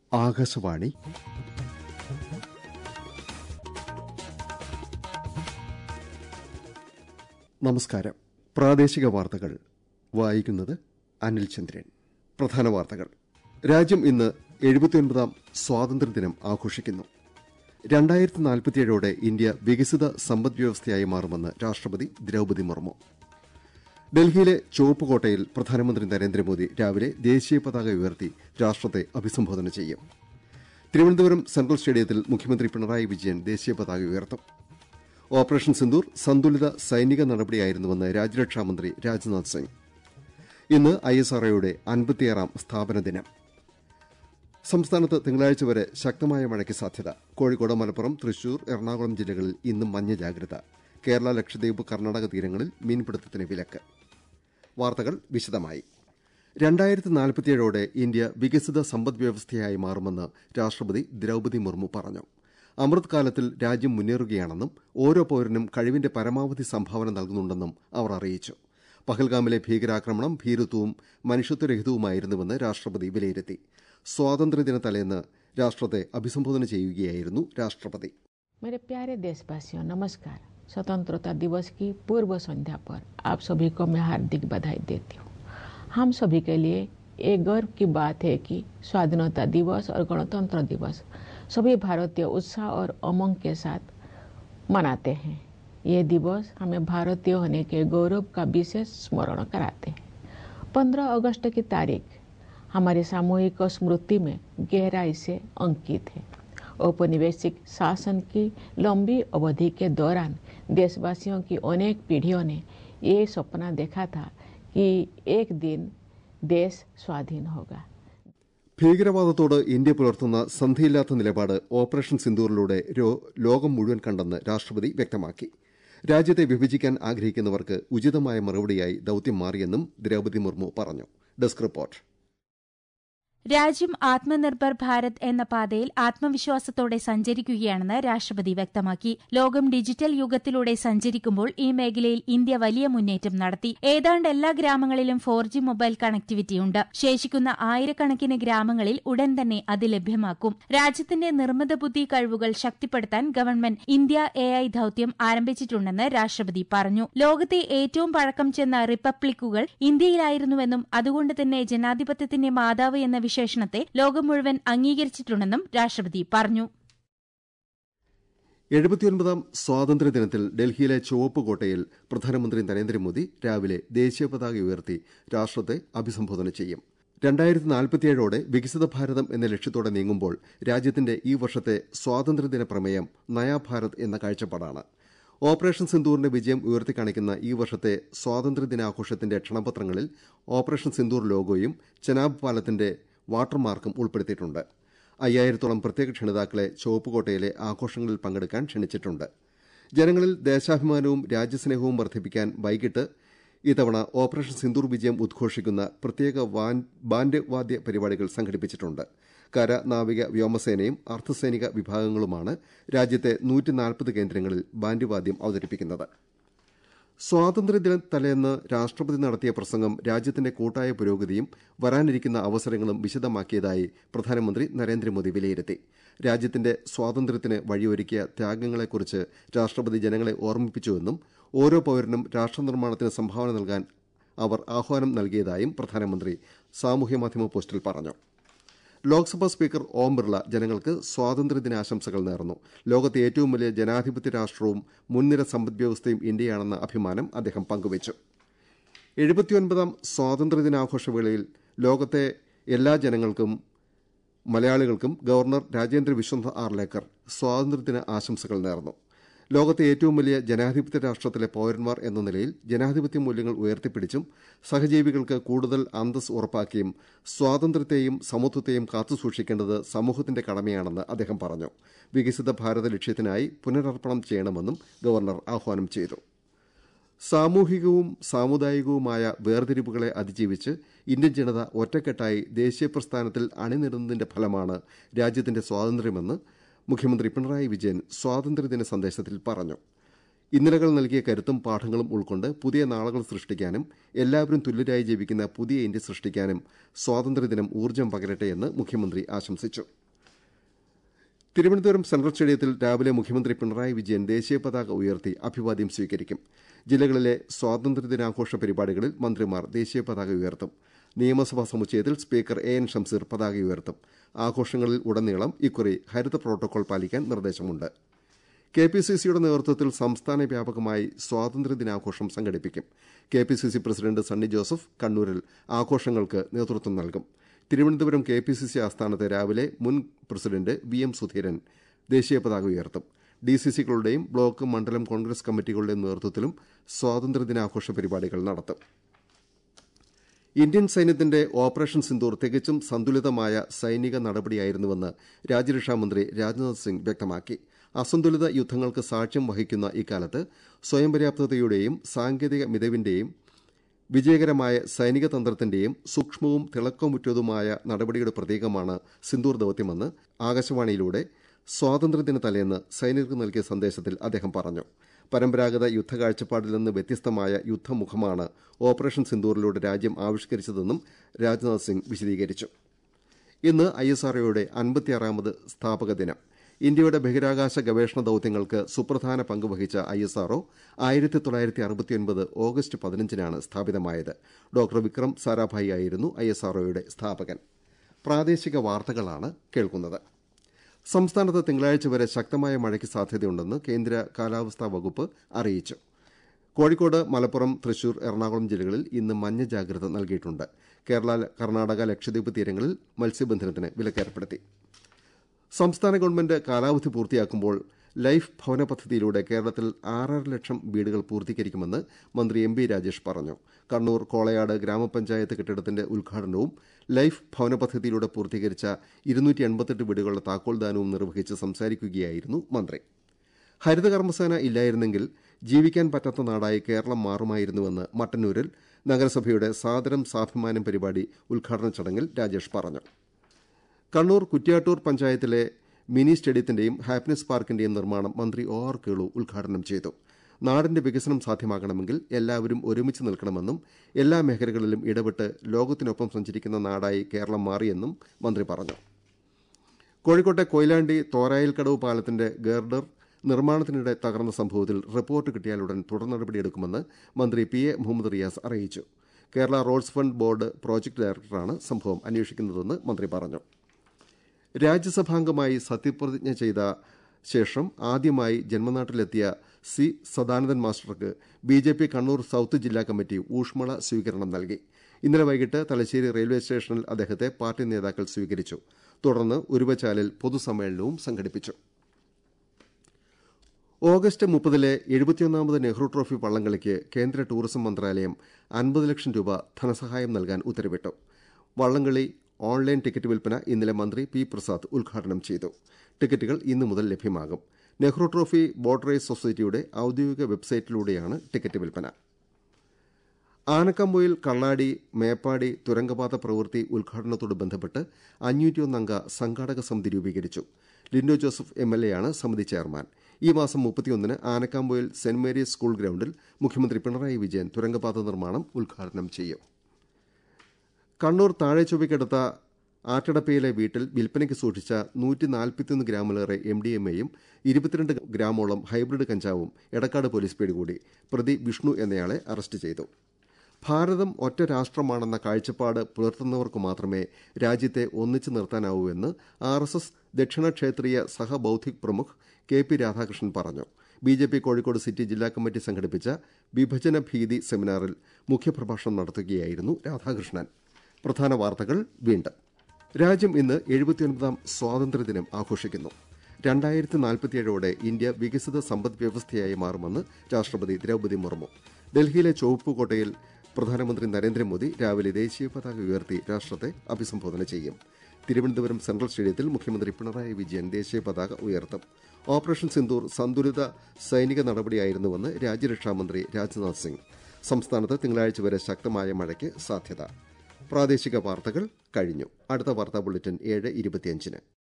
ആകാശവാണി നമസ്കാരം പ്രാദേശിക വാർത്തകൾ വായിക്കുന്നത് അനിൽ ചന്ദ്രൻ പ്രധാന വാർത്തകൾ രാജ്യം ഇന്ന് എഴുപത്തിയൊൻപതാം സ്വാതന്ത്ര്യദിനം ആഘോഷിക്കുന്നു രണ്ടായിരത്തി നാൽപ്പത്തിയേഴോടെ ഇന്ത്യ വികസിത സമ്പദ് വ്യവസ്ഥയായി മാറുമെന്ന് രാഷ്ട്രപതി ദ്രൌപതി മുർമു ഡൽഹിയിലെ ചുവപ്പുകോട്ടയിൽ പ്രധാനമന്ത്രി നരേന്ദ്രമോദി രാവിലെ ദേശീയ പതാക ഉയർത്തി രാഷ്ട്രത്തെ അഭിസംബോധന ചെയ്യും തിരുവനന്തപുരം സെൻട്രൽ സ്റ്റേഡിയത്തിൽ മുഖ്യമന്ത്രി പിണറായി വിജയൻ ദേശീയ പതാക ഉയർത്തും ഓപ്പറേഷൻ സിന്ദൂർ സന്തുലിത സൈനിക നടപടിയായിരുന്നുവെന്ന് രാജ്യരക്ഷാമന്ത്രി രാജ്നാഥ് സിംഗ് ഇന്ന് ഐഎസ്ആർഒയുടെ അൻപത്തിയാറാം സ്ഥാപന ദിനം സംസ്ഥാനത്ത് തിങ്കളാഴ്ച വരെ ശക്തമായ മഴയ്ക്ക് സാധ്യത കോഴിക്കോട് മലപ്പുറം തൃശൂർ എറണാകുളം ജില്ലകളിൽ ഇന്നും മഞ്ഞ ജാഗ്രത കേരള ലക്ഷദ്വീപ് കർണാടക തീരങ്ങളിൽ മീൻപിടുത്തത്തിന് വിലക്ക് വാർത്തകൾ വിശദമായി രണ്ടായിരത്തി നാൽപ്പത്തിയേഴോടെ ഇന്ത്യ വികസിത സമ്പദ് വ്യവസ്ഥയായി മാറുമെന്ന് രാഷ്ട്രപതി ദ്രൌപതി മുർമു പറഞ്ഞു അമൃത് കാലത്തിൽ രാജ്യം മുന്നേറുകയാണെന്നും ഓരോ പൌരനും കഴിവിന്റെ പരമാവധി സംഭാവന നൽകുന്നുണ്ടെന്നും അവർ അറിയിച്ചു പഹൽഗാമിലെ ഭീകരാക്രമണം ഭീരുത്വവും മനുഷ്യത്വരഹിതവുമായിരുന്നുവെന്ന് രാഷ്ട്രപതി വിലയിരുത്തി സ്വാതന്ത്ര്യദിന തലേന്ന് രാഷ്ട്രത്തെ അഭിസംബോധന ചെയ്യുകയായിരുന്നു രാഷ്ട്രപതി मेरे प्यारे देशवासियों नमस्कार स्वतंत्रता दिवस की पूर्व संध्या पर आप सभी को मैं हार्दिक बधाई देती हूँ हम सभी के लिए एक गर्व की बात है कि स्वाधीनता दिवस और गणतंत्र दिवस सभी भारतीय उत्साह और उमंग के साथ मनाते हैं ये दिवस हमें भारतीय होने के गौरव का विशेष स्मरण कराते हैं पंद्रह अगस्त की तारीख हमारी सामूहिक स्मृति में गहराई से अंकित है औपनिवेशिक शासन की लंबी अवधि के दौरान देशवासियों की अनेक पीढ़ियों ने ये सपना देखा था कि एक दिन देश स्वाधीन होगा ഭീകരവാദത്തോട് ഇന്ത്യ പുലർത്തുന്ന സന്ധിയില്ലാത്ത നിലപാട് ഓപ്പറേഷൻ സിന്ദൂറിലൂടെ ലോകം മുഴുവൻ കണ്ടെന്ന് രാഷ്ട്രപതി വ്യക്തമാക്കി രാജ്യത്തെ വിഭജിക്കാൻ ആഗ്രഹിക്കുന്നവർക്ക് ഉചിതമായ മറുപടിയായി ദൌത്യം മാറിയെന്നും ദ്രൌപതി മുർമു പറഞ്ഞു ഡെസ്ക് റിപ്പോർട്ട് രാജ്യം ആത്മനിർഭർ ഭാരത് എന്ന പാതയിൽ ആത്മവിശ്വാസത്തോടെ സഞ്ചരിക്കുകയാണെന്ന് രാഷ്ട്രപതി വ്യക്തമാക്കി ലോകം ഡിജിറ്റൽ യുഗത്തിലൂടെ സഞ്ചരിക്കുമ്പോൾ ഈ മേഖലയിൽ ഇന്ത്യ വലിയ മുന്നേറ്റം നടത്തി ഏതാണ്ട് എല്ലാ ഗ്രാമങ്ങളിലും ഫോർ ജി മൊബൈൽ കണക്ടിവിറ്റിയുണ്ട് ശേഷിക്കുന്ന ആയിരക്കണക്കിന് ഗ്രാമങ്ങളിൽ ഉടൻ തന്നെ അത് ലഭ്യമാക്കും രാജ്യത്തിന്റെ നിർമ്മിത ബുദ്ധി കഴിവുകൾ ശക്തിപ്പെടുത്താൻ ഗവൺമെന്റ് ഇന്ത്യ എ ഐ ദൌത്യം ആരംഭിച്ചിട്ടുണ്ടെന്ന് രാഷ്ട്രപതി പറഞ്ഞു ലോകത്തെ ഏറ്റവും പഴക്കം ചെന്ന റിപ്പബ്ലിക്കുകൾ ഇന്ത്യയിലായിരുന്നുവെന്നും അതുകൊണ്ട് തന്നെ ജനാധിപത്യത്തിന്റെ മാതാവ് എന്ന വിശേഷണത്തെ ലോകം മുഴുവൻ അംഗീകരിച്ചിട്ടുണ്ടെന്നും രാഷ്ട്രപതി പറഞ്ഞു എഴുപത്തിയൊൻപതാം സ്വാതന്ത്ര്യദിനത്തിൽ ഡൽഹിയിലെ ചുവപ്പുകോട്ടയിൽ പ്രധാനമന്ത്രി നരേന്ദ്രമോദി രാവിലെ ദേശീയ പതാക ഉയർത്തി രാഷ്ട്രത്തെ അഭിസംബോധന ചെയ്യും രണ്ടായിരത്തി നാൽപ്പത്തിയേഴോടെ വികസിത ഭാരതം എന്ന ലക്ഷ്യത്തോടെ നീങ്ങുമ്പോൾ രാജ്യത്തിന്റെ ഈ വർഷത്തെ സ്വാതന്ത്ര്യദിന പ്രമേയം നയാ ഭാരത് എന്ന കാഴ്ചപ്പാടാണ് ഓപ്പറേഷൻ സിന്ദൂറിന്റെ വിജയം ഉയർത്തിക്കാണിക്കുന്ന ഈ വർഷത്തെ സ്വാതന്ത്ര്യദിനാഘോഷത്തിന്റെ ക്ഷണപത്രങ്ങളിൽ ഓപ്പറേഷൻ സിന്ദൂർ ലോഗോയും ചെനാബ് പാലത്തിന്റെ വാട്ടർമാർക്കും ഉൾപ്പെടുത്തിയിട്ടുണ്ട് അയ്യായിരത്തോളം പ്രത്യേക ക്ഷണിതാക്കളെ ചുവപ്പുകോട്ടയിലെ ആഘോഷങ്ങളിൽ പങ്കെടുക്കാൻ ക്ഷണിച്ചിട്ടുണ്ട് ജനങ്ങളിൽ ദേശാഭിമാനവും രാജ്യസ്നേഹവും വർദ്ധിപ്പിക്കാൻ വൈകിട്ട് ഇത്തവണ ഓപ്പറേഷൻ സിന്ദൂർ വിജയം ഉദ്ഘോഷിക്കുന്ന പ്രത്യേക ബാൻഡ് വാദ്യ പരിപാടികൾ സംഘടിപ്പിച്ചിട്ടുണ്ട് കര നാവിക വ്യോമസേനയും അർദ്ധസൈനിക വിഭാഗങ്ങളുമാണ് രാജ്യത്തെ നൂറ്റിനാൽപ്പത് കേന്ദ്രങ്ങളിൽ ബാൻഡ് വാദ്യം അവതരിപ്പിക്കുന്നത് സ്വാതന്ത്ര്യദിന തലേന്ന് രാഷ്ട്രപതി നടത്തിയ പ്രസംഗം രാജ്യത്തിന്റെ കൂട്ടായ പുരോഗതിയും വരാനിരിക്കുന്ന അവസരങ്ങളും വിശദമാക്കിയതായി പ്രധാനമന്ത്രി നരേന്ദ്രമോദി വിലയിരുത്തി രാജ്യത്തിന്റെ സ്വാതന്ത്ര്യത്തിന് വഴിയൊരുക്കിയ ത്യാഗങ്ങളെക്കുറിച്ച് രാഷ്ട്രപതി ജനങ്ങളെ ഓർമ്മിപ്പിച്ചുവെന്നും ഓരോ പൌരനും രാഷ്ട്രനിർമ്മാണത്തിന് സംഭാവന നൽകാൻ അവർ ആഹ്വാനം നൽകിയതായും പ്രധാനമന്ത്രി സാമൂഹ്യമാധ്യമ പോസ്റ്റിൽ പറഞ്ഞു ലോക്സഭാ സ്പീക്കർ ഓം ബിർള ജനങ്ങൾക്ക് സ്വാതന്ത്ര്യദിനാശംസകൾ നേർന്നു ലോകത്തെ ഏറ്റവും വലിയ ജനാധിപത്യ രാഷ്ട്രവും മുൻനിര സമ്പദ്വ്യവസ്ഥയും ഇന്ത്യയാണെന്ന അഭിമാനം അദ്ദേഹം പങ്കുവച്ചു എഴുപത്തിയൊൻപതാം സ്വാതന്ത്ര്യദിനാഘോഷവേളയിൽ ലോകത്തെ എല്ലാ ജനങ്ങൾക്കും മലയാളികൾക്കും ഗവർണർ രാജേന്ദ്ര വിശ്വനാഥ് ആർലേക്കർ സ്വാതന്ത്ര്യദിന ആശംസകൾ നേർന്നു ലോകത്തെ ഏറ്റവും വലിയ ജനാധിപത്യ രാഷ്ട്രത്തിലെ പൌരന്മാർ എന്ന നിലയിൽ ജനാധിപത്യ മൂല്യങ്ങൾ ഉയർത്തിപ്പിടിച്ചും സഹജീവികൾക്ക് കൂടുതൽ അന്തസ് ഉറപ്പാക്കിയും സ്വാതന്ത്ര്യത്തെയും സമത്വത്തെയും കാത്തുസൂക്ഷിക്കേണ്ടത് സമൂഹത്തിന്റെ കടമയാണെന്ന് അദ്ദേഹം പറഞ്ഞു വികസിത ഭാരത ലക്ഷ്യത്തിനായി പുനരർപ്പണം ചെയ്യണമെന്നും ഗവർണർ ആഹ്വാനം ചെയ്തു സാമൂഹികവും സാമുദായികവുമായ വേർതിരിവുകളെ അതിജീവിച്ച് ഇന്ത്യൻ ജനത ഒറ്റക്കെട്ടായി ദേശീയ പ്രസ്ഥാനത്തിൽ അണിനിരുന്നതിന്റെ ഫലമാണ് രാജ്യത്തിന്റെ സ്വാതന്ത്ര്യമെന്ന് മുഖ്യമന്ത്രി പിണറായി വിജയൻ സ്വാതന്ത്ര്യദിന സന്ദേശത്തിൽ പറഞ്ഞു ഇന്നലകൾ നൽകിയ കരുത്തും പാഠങ്ങളും ഉൾക്കൊണ്ട് പുതിയ നാളുകൾ സൃഷ്ടിക്കാനും എല്ലാവരും തുല്യരായി ജീവിക്കുന്ന പുതിയ ഇന്ത്യ സൃഷ്ടിക്കാനും സ്വാതന്ത്ര്യദിനം ഊർജ്ജം പകരട്ടെ എന്ന് മുഖ്യമന്ത്രി ആശംസിച്ചു തിരുവനന്തപുരം സെൻട്രൽ സ്റ്റേഡിയത്തിൽ രാവിലെ മുഖ്യമന്ത്രി പിണറായി വിജയൻ ദേശീയ പതാക ഉയർത്തി അഭിവാദ്യം സ്വീകരിക്കും ജില്ലകളിലെ സ്വാതന്ത്ര്യദിനാഘോഷ പരിപാടികളിൽ മന്ത്രിമാർ ദേശീയ പതാക ഉയർത്തും നിയമസഭാ സമുച്ചയത്തിൽ സ്പീക്കർ എ എൻ ഷംസീർ പതാക ഉയർത്തും ആഘോഷങ്ങളിൽ ഉടനീളം ഇക്കുറി ഹരിത പ്രോട്ടോകോൾ പാലിക്കാൻ നിർദ്ദേശമുണ്ട് കെ പി സി സിയുടെ നേതൃത്വത്തിൽ സംസ്ഥാന വ്യാപകമായി സ്വാതന്ത്ര്യദിനാഘോഷം സംഘടിപ്പിക്കും K P C C president Sunny Joseph കണ്ണൂരിൽ ആഘോഷങ്ങൾക്ക് നേതൃത്വം നൽകും Thiruvananthapuram K P C C ആസ്ഥാനത്ത് രാവിലെ മുൻ പ്രസിഡന്റ് വി എം സുധീരൻ ദേശീയ പതാക ഉയർത്തും ഡി സി സികളുടെയും ബ്ലോക്ക് മണ്ഡലം കോൺഗ്രസ് കമ്മിറ്റികളുടെയും നേതൃത്വത്തിലും സ്വാതന്ത്ര്യദിനാഘോഷ പരിപാടികൾ നടത്തും ഇന്ത്യൻ സൈന്യത്തിന്റെ ഓപ്പറേഷൻ സിന്ദൂർ തികച്ചും സന്തുലിതമായ സൈനിക നടപടിയായിരുന്നുവെന്ന് രാജ്യരക്ഷാമന്ത്രി രാജ്നാഥ് സിംഗ് വ്യക്തമാക്കി അസന്തുലിത യുദ്ധങ്ങൾക്ക് സാക്ഷ്യം വഹിക്കുന്ന ഇക്കാലത്ത് സ്വയം പര്യാപ്തതയുടെയും സാങ്കേതിക മികവിന്റെയും വിജയകരമായ സൈനിക തന്ത്രത്തിന്റെയും സൂക്ഷ്മവും തിളക്കമുറ്റതുമായ നടപടിയുടെ പ്രതീകമാണ് സിന്ദൂർ ദൌത്യമെന്ന് ആകാശവാണിയിലൂടെ സ്വാതന്ത്ര്യദിന തലേന്ന് സൈനികർക്ക് നൽകിയ സന്ദേശത്തിൽ അദ്ദേഹം പറഞ്ഞു പരമ്പരാഗത യുദ്ധകാഴ്ചപ്പാടിൽ നിന്ന് വ്യത്യസ്തമായ യുദ്ധമുഖമാണ് ഓപ്പറേഷൻ സിന്ദൂറിലൂടെ രാജ്യം ആവിഷ്കരിച്ചതെന്നും രാജ്നാഥ് സിംഗ് വിശദീകരിച്ചു ഇന്ന് ഐ എസ് ആർഒയുടെ അൻപത്തിയാറാമത് സ്ഥാപക ദിനം ഇന്ത്യയുടെ ബഹിരാകാശ ഗവേഷണ ദൌത്യങ്ങൾക്ക് സുപ്രധാന പങ്ക് വഹിച്ച ഐ എസ് ആർഒ ആയിരത്തി തൊള്ളായിരത്തി അറുപത്തിയൊൻപത് ഓഗസ്റ്റ് പതിനഞ്ചിനാണ് സ്ഥാപിതമായത് ഡോക്ടർ വിക്രം സാരാഭായി ആയിരുന്നു ഐ എസ് ആർഒയുടെ സ്ഥാപകൻ പ്രാദേശിക വാർത്തകളാണ് കേൾക്കുന്നത് സംസ്ഥാനത്ത് തിങ്കളാഴ്ച വരെ ശക്തമായ മഴയ്ക്ക് സാധ്യതയുണ്ടെന്ന് കേന്ദ്ര കാലാവസ്ഥാ വകുപ്പ് അറിയിച്ചു കോഴിക്കോട് മലപ്പുറം തൃശൂർ എറണാകുളം ജില്ലകളിൽ ഇന്ന് മഞ്ഞ ജാഗ്രത നൽകിയിട്ടുണ്ട് കേരള കർണാടക ലക്ഷദ്വീപ് തീരങ്ങളിൽ മത്സ്യബന്ധനത്തിന് വിലക്കേർപ്പെടുത്തി സംസ്ഥാന ഗവൺമെന്റ് കാലാവധി പൂർത്തിയാക്കുമ്പോൾ ലൈഫ് ഭവന പദ്ധതിയിലൂടെ കേരളത്തിൽ ആറര ലക്ഷം വീടുകൾ പൂർത്തീകരിക്കുമെന്ന് മന്ത്രി എം ബി രാജേഷ് പറഞ്ഞു കണ്ണൂർ കോളയാട് ഗ്രാമപഞ്ചായത്ത് കെട്ടിടത്തിന്റെ ഉദ്ഘാടനവും ലൈഫ് ഭവന പദ്ധതിയിലൂടെ പൂർത്തീകരിച്ച ഇരുന്നൂറ്റി എൺപത്തെട്ട് വീടുകളുടെ താക്കോൽദാനവും നിർവഹിച്ച് സംസാരിക്കുകയായിരുന്നു മന്ത്രി ഹരിതകർമ്മസേന ഇല്ലായിരുന്നെങ്കിൽ ജീവിക്കാൻ പറ്റാത്ത നാടായി കേരളം മാറുമായിരുന്നുവെന്ന് മട്ടന്നൂരിൽ നഗരസഭയുടെ സാദരം സാഭിമാനം പരിപാടി ഉദ്ഘാടന ചടങ്ങിൽ രാജേഷ് പറഞ്ഞു കണ്ണൂർ കുറ്റ്യാട്ടൂർ പഞ്ചായത്തിലെ മിനി സ്റ്റേഡിയത്തിന്റെയും ഹാപ്പിനെസ് പാർക്കിന്റെയും നിർമ്മാണം മന്ത്രി ഒ ആർ കേളു ഉദ്ഘാടനം ചെയ്തു നാടിന്റെ വികസനം സാധ്യമാകണമെങ്കിൽ എല്ലാവരും ഒരുമിച്ച് നിൽക്കണമെന്നും എല്ലാ മേഖലകളിലും ഇടപെട്ട് ലോകത്തിനൊപ്പം സഞ്ചരിക്കുന്ന നാടായി കേരളം മാറിയെന്നും മന്ത്രി പറഞ്ഞു കോഴിക്കോട്ടെ കൊയിലാണ്ടി തോരായിൽക്കടവ് പാലത്തിന്റെ ഗർഡർ നിർമ്മാണത്തിനിടെ തകർന്ന സംഭവത്തിൽ റിപ്പോർട്ട് കിട്ടിയാലുടൻ തുടർ നടപടിയെടുക്കുമെന്ന് മന്ത്രി പി എ മുഹമ്മദ് റിയാസ് അറിയിച്ചു Kerala roads fund board project ഡയറക്ടറാണ് സംഭവം അന്വേഷിക്കുന്നതെന്ന് മന്ത്രി പറഞ്ഞു രാജ്യസഭാംഗമായി സത്യപ്രതിജ്ഞ ചെയ്ത ശേഷം ആദ്യമായി ജന്മനാട്ടിലെത്തിയ സി സദാനന്ദൻ മാസ്റ്റർക്ക് B J P Kannur south ജില്ലാ കമ്മിറ്റി ഊഷ്മള സ്വീകരണം നൽകി ഇന്നലെ വൈകിട്ട് തലശ്ശേരി റെയിൽവേ സ്റ്റേഷനിൽ അദ്ദേഹത്തെ പാർട്ടി നേതാക്കൾ സ്വീകരിച്ചു തുടർന്ന് ഉരുവച്ചാലിൽ പൊതുസമ്മേളനവും സംഘടിപ്പിച്ചു ഓഗസ്റ്റ് മുപ്പതിലെ എഴുപത്തിയൊന്നാമത് നെഹ്റു ട്രോഫി വള്ളംകളിക്ക് കേന്ദ്ര ടൂറിസം മന്ത്രാലയം അൻപത് ലക്ഷം രൂപ ധനസഹായം നൽകാൻ ഉത്തരവിട്ടു വള്ളംകളി ഓൺലൈൻ ടിക്കറ്റ് വിൽപ്പന ഇന്നലെ മന്ത്രി പി പ്രസാദ് ഉദ്ഘാടനം ചെയ്തു ടിക്കറ്റുകൾ ഇന്നു മുതൽ ലഭ്യമാകും നെഹ്റു ട്രോഫി ബോട്ട് റേസ് സൊസൈറ്റിയുടെ ഔദ്യോഗിക വെബ്സൈറ്റിലൂടെയാണ് ടിക്കറ്റ് വിൽപ്പന ആനക്കമ്പൊയിൽ കള്ളാടി മേപ്പാടി തുരങ്കപാത പ്രവൃത്തി ഉദ്ഘാടനത്തോട് ബന്ധപ്പെട്ട് അഞ്ഞൂറ്റിയൊന്നംഗ സംഘാടക സമിതി രൂപീകരിച്ചു ലിൻഡോ ജോസഫ് എം എൽ എയാണ് സമിതി ചെയർമാൻ ഈ മാസം മുപ്പത്തിയൊന്നിന് ആനക്കാമ്പൊയിൽ സെന്റ് മേരീസ് സ്കൂൾ ഗ്രൌണ്ടിൽ മുഖ്യമന്ത്രി പിണറായി വിജയൻ തുരങ്കപാത നിർമ്മാണം ഉദ്ഘാടനം ചെയ്യും കണ്ണൂർ താഴെച്ചൊവ്വയ്ക്കടുത്ത ആറ്റടപ്പയിലെ വീട്ടിൽ വിൽപ്പനയ്ക്ക് സൂക്ഷിച്ച നൂറ്റി നാൽപ്പത്തിയൊന്ന് ഗ്രാമിലേറെ എം ഡി എം എയും ഇരുപത്തിരണ്ട് ഗ്രാമോളം ഹൈബ്രിഡ് കഞ്ചാവും എടക്കാട് പോലീസ് പിടികൂടി പ്രതി വിഷ്ണു എന്നയാളെ അറസ്റ്റ് ചെയ്തു ഭാരതം ഒറ്റ രാഷ്ട്രമാണെന്ന കാഴ്ചപ്പാട് പുലർത്തുന്നവർക്ക് മാത്രമേ രാജ്യത്തെ ഒന്നിച്ചു നിർത്താനാവൂ എന്ന് ആർ എസ് എസ് ദക്ഷിണ ക്ഷേത്രീയ സഹബൌദ്ധിക് പ്രമുഖ് കെ പി രാധാകൃഷ്ണൻ പറഞ്ഞു B J P Kozhikode city ജില്ലാ കമ്മിറ്റി സംഘടിപ്പിച്ച വിഭജന ഭീതി സെമിനാറിൽ മുഖ്യപ്രഭാഷണം നടത്തുകയായിരുന്നു രാധാകൃഷ്ണൻ പ്രധാന വാർത്തകൾ വീണ്ടും രാജ്യം ഇന്ന് എഴുപത്തിയൊൻപതാം സ്വാതന്ത്ര്യദിനം ആഘോഷിക്കുന്നു രണ്ടായിരത്തി നാൽപ്പത്തിയേഴോടെ ഇന്ത്യ വികസിത സമ്പദ് വ്യവസ്ഥയായി മാറുമെന്ന് രാഷ്ട്രപതി ദ്രൌപതി മുർമു ഡൽഹിയിലെ ചുവപ്പുകോട്ടയിൽ പ്രധാനമന്ത്രി നരേന്ദ്രമോദി രാവിലെ ദേശീയ പതാക ഉയർത്തി രാഷ്ട്രത്തെ അഭിസംബോധന ചെയ്യും തിരുവനന്തപുരം സെൻട്രൽ സ്റ്റേഡിയത്തിൽ മുഖ്യമന്ത്രി പിണറായി വിജയൻ ദേശീയ പതാക ഉയർത്തും ഓപ്പറേഷൻ സിന്ദൂർ സന്തുലിത സൈനിക നടപടിയായിരുന്നുവെന്ന് രാജ്യരക്ഷാമന്ത്രി രാജ്നാഥ് സിംഗ് സംസ്ഥാനത്ത് തിങ്കളാഴ്ച വരെ ശക്തമായ മഴയ്ക്ക് സാധ്യത പ്രാദേശിക വാർത്തകൾ കഴിഞ്ഞു അടുത്ത വാർത്താ ബുള്ളറ്റിൻ ഏഴ് ഇരുപത്തിയഞ്ചിന്